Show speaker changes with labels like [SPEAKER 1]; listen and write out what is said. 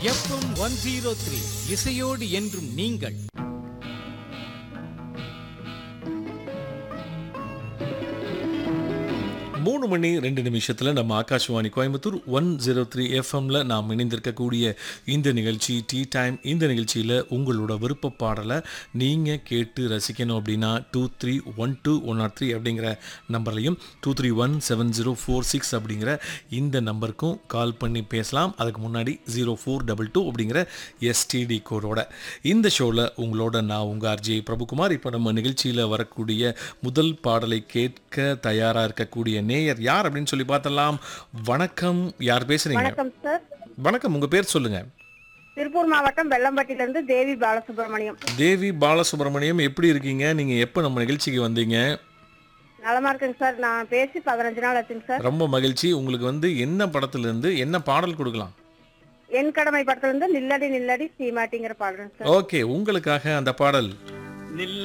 [SPEAKER 1] FM one zero three இசையோடு என்றும் நீங்கள்
[SPEAKER 2] மூணு மணி ரெண்டு நிமிஷத்தில் நம்ம Akashvani Coimbatore one zero three எஃப்எம்ல நாம் இணைந்திருக்கக்கூடிய இந்த நிகழ்ச்சி டீ டைம் இந்த நிகழ்ச்சியில் உங்களோட விருப்ப பாடலை நீங்கள் கேட்டு ரசிக்கணும் அப்படின்னா two three one two one nought three அப்படிங்கிற நம்பர்லையும் two three one seven zero four six அப்படிங்கிற இந்த நம்பருக்கும் கால் பண்ணி பேசலாம் அதுக்கு முன்னாடி ஜீரோ ஃபோர் டபுள் டூ அப்படிங்கிற எஸ்டிடி கோடோட இந்த ஷோவில் உங்களோட நான் உங்கள் ஆர்ஜே பிரபுகுமார் இப்போ நம்ம நிகழ்ச்சியில் வரக்கூடிய முதல் பாடலை கேட்க தயாராக இருக்கக்கூடிய நேயர் யார் அப்படின்னு சொல்லி பார்த்தலாம் வணக்கம் யார் பேசுறீங்க
[SPEAKER 3] வணக்கம் சார்
[SPEAKER 2] வணக்கம் உங்கள் பேர் சொல்லுங்க
[SPEAKER 3] திருப்பூர் மாவட்டம் வெள்ளம்பட்டியில இருந்து தேவி பாலசுப்ரமணியம்
[SPEAKER 2] தேவி பாலசுப்ரமணியம் எப்படி இருக்கீங்க நீங்கள் எப்போ நம்ம நிகழ்ச்சிக்கு வந்தீங்க
[SPEAKER 3] நலமா இருக்குங்க சார் நான் பேசி பதினஞ்சு நாள் ஆச்சுங்க சார்
[SPEAKER 2] ரொம்ப மகிழ்ச்சி உங்களுக்கு வந்து என்ன படத்துலேருந்து என்ன பாடல் கொடுக்கலாம்
[SPEAKER 3] என் கடமை படத்துல இருந்து நில்லடி நில்லடி சீமாட்டிங்கிற பாடுறேன் சார்
[SPEAKER 2] ஓகே உங்களுக்காக அந்த பாடல்
[SPEAKER 1] நில்ல